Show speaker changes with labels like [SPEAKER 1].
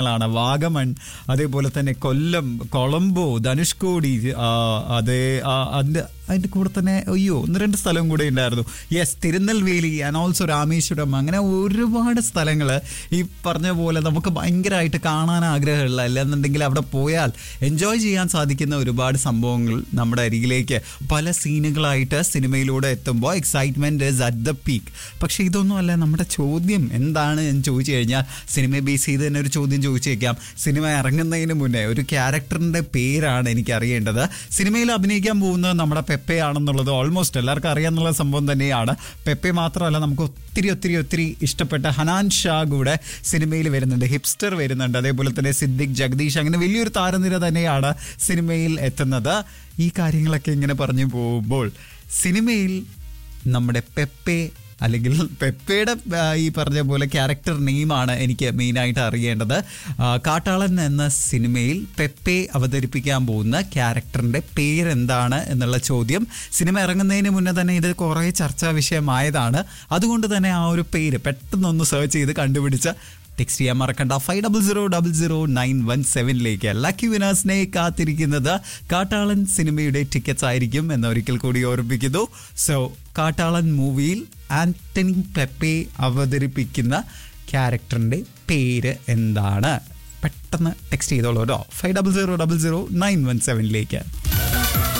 [SPEAKER 1] ാണ് വാഗമൺ അതേപോലെ തന്നെ കൊല്ലം കൊളംബോ ധനുഷ്കോടി ആ, അതേ ആ, അതിന്റെ അതിന്റെ കൂടെ തന്നെ അയ്യോ ഒന്ന് രണ്ട് സ്ഥലം കൂടെ ഉണ്ടായിരുന്നു yes Tirunelveli and also Rameswaram അങ്ങനെ ഒരുപാട് സ്ഥലങ്ങൾ ഈ പറഞ്ഞ പോലെ നമുക്ക് ഭയങ്കരമായിട്ട് കാണാൻ ആഗ്രഹമുള്ള അല്ലെന്നുണ്ടെങ്കിൽ അവിടെ പോയാൽ എൻജോയ് ചെയ്യാൻ സാധിക്കുന്ന ഒരുപാട് സംഭവങ്ങൾ നമ്മുടെ അരികിലേക്ക് പല സീനുകളായിട്ട് സിനിമയിലൂടെ എത്തുമ്പോൾ excitement is at the peak പക്ഷേ ഇതൊന്നുമല്ല നമ്മുടെ ചോദ്യം എന്താണ് എന്ന് ചോദിച്ചു കഴിഞ്ഞാൽ സിനിമയെ ബേസ് ചെയ്ത് തന്നെ ഒരു ചോദ്യം ചോദിച്ചേക്കാം സിനിമ ഇറങ്ങുന്നതിന് മുന്നേ ഒരു ക്യാരക്ടറിന്റെ പേരാണ് എനിക്ക് അറിയേണ്ടത് സിനിമയിൽ അഭിനയിക്കാൻ പോകുന്നത് നമ്മുടെ പെപ്പെ ആണെന്നുള്ളത് ഓൾമോസ്റ്റ് എല്ലാവർക്കും അറിയാന്നുള്ള സംഭവം തന്നെയാണ് പെപ്പെ മാത്രമല്ല നമുക്ക് ഒത്തിരി ഒത്തിരി ഒത്തിരി ഇഷ്ടപ്പെട്ട ഹനാൻ ഷാ കൂടെ സിനിമയിൽ വരുന്നുണ്ട് ഹിപ്സ്റ്റർ വരുന്നുണ്ട് അതേപോലെ തന്നെ സിദ്ദിഖ് ജഗദീഷ് അങ്ങനെ വലിയൊരു താരനിര തന്നെയാണ് സിനിമയിൽ എത്തുന്നത് ഈ കാര്യങ്ങളൊക്കെ ഇങ്ങനെ പറഞ്ഞു പോകുമ്പോൾ സിനിമയിൽ നമ്മുടെ പെപ്പെ അല്ലെങ്കിൽ പെപ്പയുടെ ആ, ഈ പറഞ്ഞ പോലെ ക്യാരക്ടർ നെയിമാണ് എനിക്ക് മെയിനായിട്ട് അറിയേണ്ടത് ആ, കാട്ടാളൻ എന്ന സിനിമയിൽ പെപ്പെ അവതരിപ്പിക്കാൻ പോകുന്ന ക്യാരക്ടറിൻ്റെ പേരെന്താണ് എന്നുള്ള ചോദ്യം സിനിമ ഇറങ്ങുന്നതിന് മുന്നേ തന്നെ ഇത് കുറേ ചർച്ചാ വിഷയമായതാണ് അതുകൊണ്ട് തന്നെ ആ ഒരു പേര് പെട്ടെന്നൊന്ന് സെർച്ച് ചെയ്ത് കണ്ടുപിടിച്ച ടെക്സ്റ്റ് ചെയ്യാൻ മറക്കണ്ട five double zero double zero nine one സെവനിലേക്ക് ലക്കി വിനാസിനെ കാത്തിരിക്കുന്നത് കാട്ടാളൻ സിനിമയുടെ ടിക്കറ്റ്സ് ആയിരിക്കും എന്നൊരിക്കൽ കൂടി ഓർമ്മിക്കുന്നു സോ കാട്ടാളൻ മൂവിയിൽ ആന്റണി പെപ്പെ അവതരിപ്പിക്കുന്ന ക്യാരക്ടറിന്റെ പേര് എന്താണ് പെട്ടെന്ന് ടെക്സ്റ്റ് ചെയ്തോളൂ കേട്ടോ five double zero double zero nine one സെവനിലേക്ക്